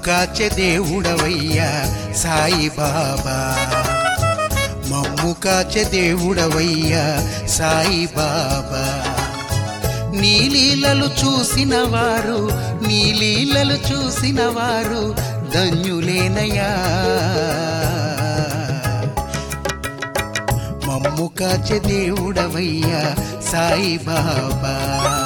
కాచె దేవుడవయ్యా సాయిబాబా మమ్ము కాచె దేవుడవయ్యా సాయిబాబా నీ లీలలు చూసిన వారు నీ లీలలు చూసిన వారు ధన్యులేనయా మమ్ము కాచె దేవుడవయ్యా సాయిబాబా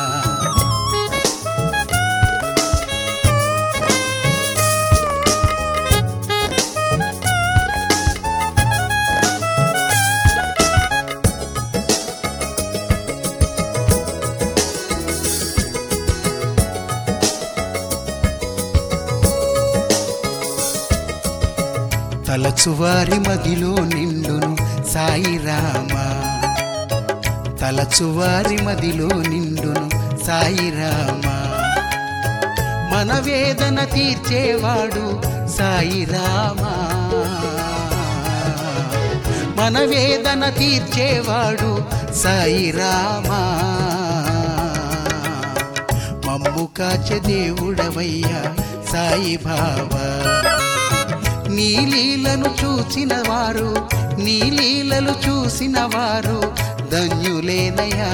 తలచువారి మదిలో నిండును సాయిరామ తలచువారి మదిలో నిండును సాయిరామ మన వేదన తీర్చేవాడు సాయిరామ మన వేదన తీర్చేవాడు సాయిరామ మమ్ము కాచె దేవుడవయ్యా సాయిబాబా నీ లీలను చూసిన వారు నీ లీలలు చూసిన వారు ధన్యులేనయా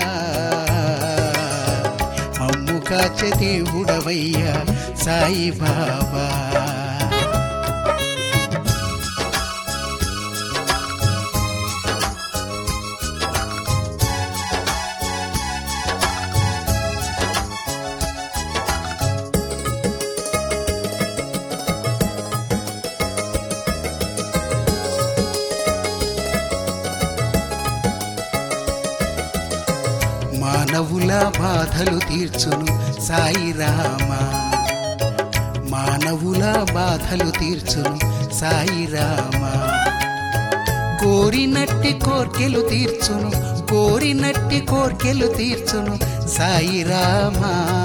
అమ్ము కాచె దేవుడవయ్యా సాయిబాబా మానవుల బాధలు తీర్చును సాయిరామ మానవుల బాధలు తీర్చును సాయిరామ కోరినట్టి కోర్కెలు తీర్చును కోరినట్టి కోర్కెలు తీర్చును సాయిరామ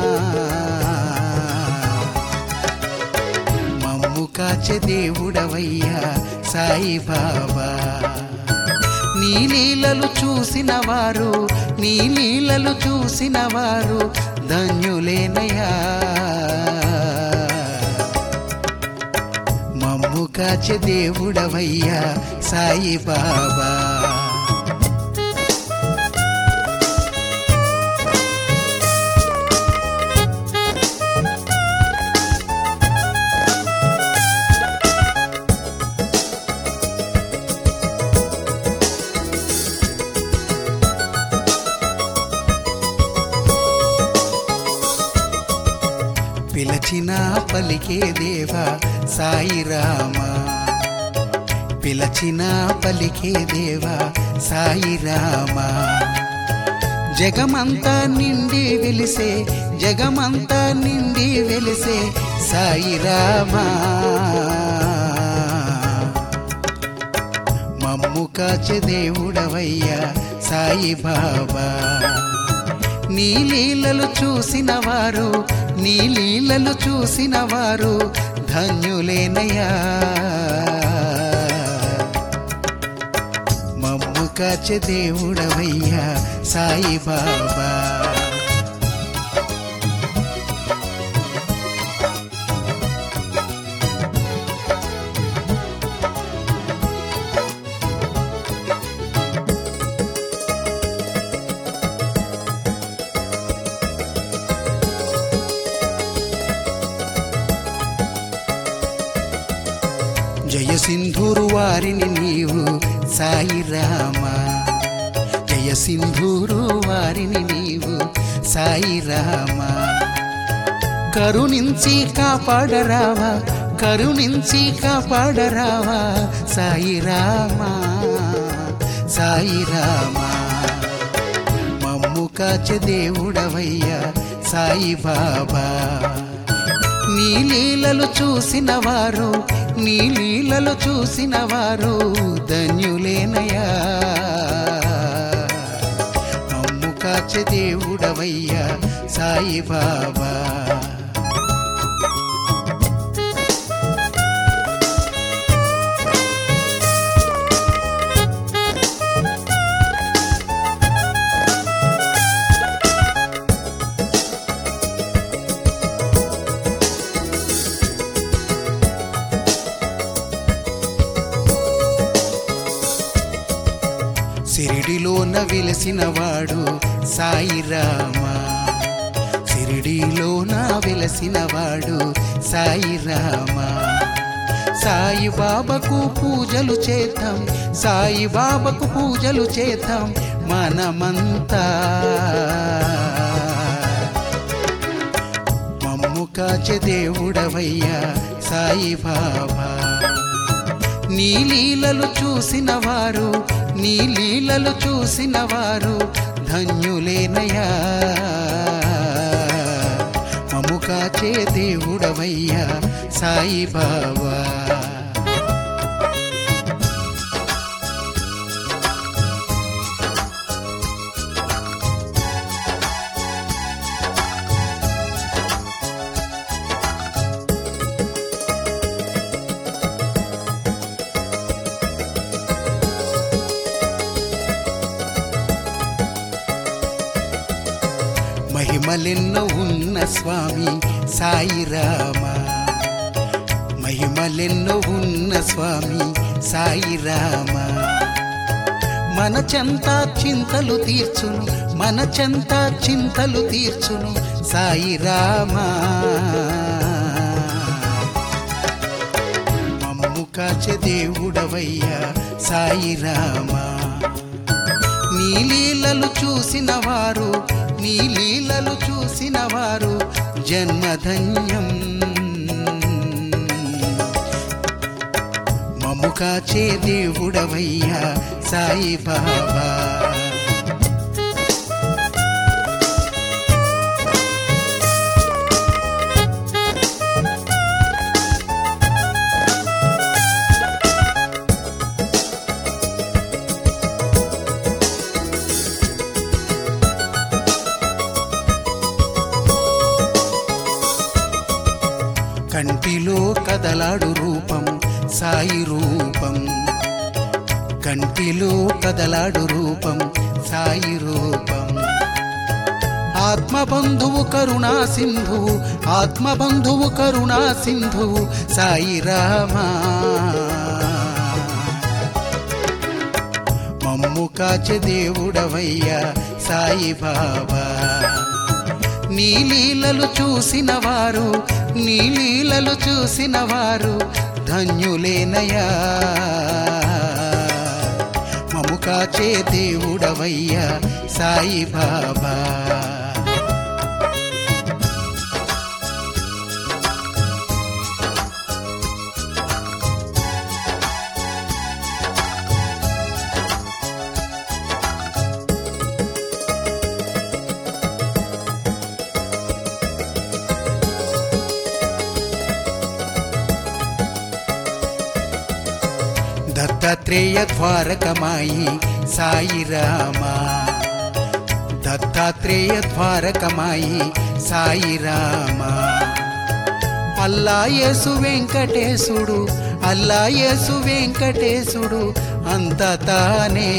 మమ్ము కాచె దేవుడవయ్యా సాయిబాబా నీ లీలలు చూసిన వారు నీ లీలలు చూసిన వారు ధన్యులేనయా మమ్ము కాచె దేవుడవయ్యా సాయిబాబా పిలచిన పలికే దేవా సాయిరామ పిలచిన పలికే దేవా సాయిరామ జగమంతా నిండి వెలిసే జగమంతా నిండి వెలిసే సాయిరామ మమ్ము కాచె దేవుడవయ్యా సాయిబాబా నీ లీలలు చూసిన వారు నీ లీలలు చూసిన వారు ధన్యులేనయా మమ్ము కాచె దేవుడవయ్యా సాయిబాబా జయ సింధూరు వారిని నీవు సాయిరామ జయ సింధూరు వారిని నీవు సాయిరామ కరుణించి కాపాడరావా కరుణించి కాపాడరావా సాయిరామ సాయిరామ మమ్ము కాచె దేవుడవయ్యా సాయిబాబా నీ లీలలు చూసిన వారు నీ లీలలు చూసిన వారు ధన్యులేనయా మమ్ము కాచె దేవుడవయ్యా సాయిబాబా సిరిడిలోన వెలసినవాడు సాయిరామ సిరిడిలోన వెలసినవాడు సాయిరామ సాయిబాబాకు పూజలు చేద్దాం సాయిబాబాకు పూజలు చేద్దాం మనమంతా మమ్ము కాచె దేవుడవయ్యా సాయిబాబా నీ లీలలు చూసిన వారు నీ లీలలు చూసిన వారు ధన్యులేనయా మమ్ము కాచే దేవుడవయ్యా సాయిబాబా మహిమలెన్నో ఉన్న స్వామి సాయిరామ మహిమలెన్నో ఉన్న స్వామి సాయిరామ మన చెంత చింతలు తీర్చును మన చెంత చింతలు తీర్చును సాయిరామ మమ్ము కాచె దేవుడవయ్యా సాయిరామ నీ లీలలు చూసిన వారు నీ లీలలు చూసిన వారు జన్మధన్యం మమ్ము కాచే దేవుడవయ్యా సాయిబాబా కంటిలో కదలాడు రూపం సాయి రూపం కంటిలో కదలాడు రూపం సాయి రూపం ఆత్మబంధువు కరుణా సింధువు ఆత్మబంధువు కరుణా సింధువు సాయి రామా మమ్ము కాచె దేవుడవయ్యా సాయి బాబా నీ లీలలు చూసిన వారు నీ లీలలు చూసిన వారు ధన్యులేనయా మము కాచే దేవుడవయ్యా సాయి బాబా దత్తాత్రేయ ద్వారకమాయి సాయి రామ దత్తాత్రేయ ద్వారకమాయి సాయి రామ అల్లాయేసు వెంకటేశుడు అల్లాయేసు వెంకటేశుడు అంత తానే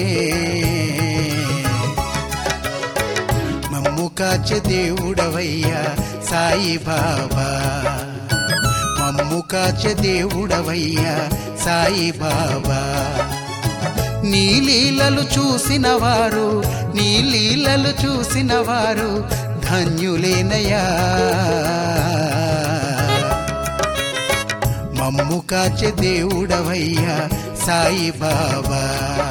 మమ్ము కాచె దేవుడవయ్యా సాయి బాబా మమ్ము కాచె దేవుడవయ్యా సాయి బాబా నీ లీలలు చూసిన వారు నీ లీలలు చూసిన వారు ధన్యులేనయా మమ్ము కాచె దేవుడవయ్యా సాయి బాబా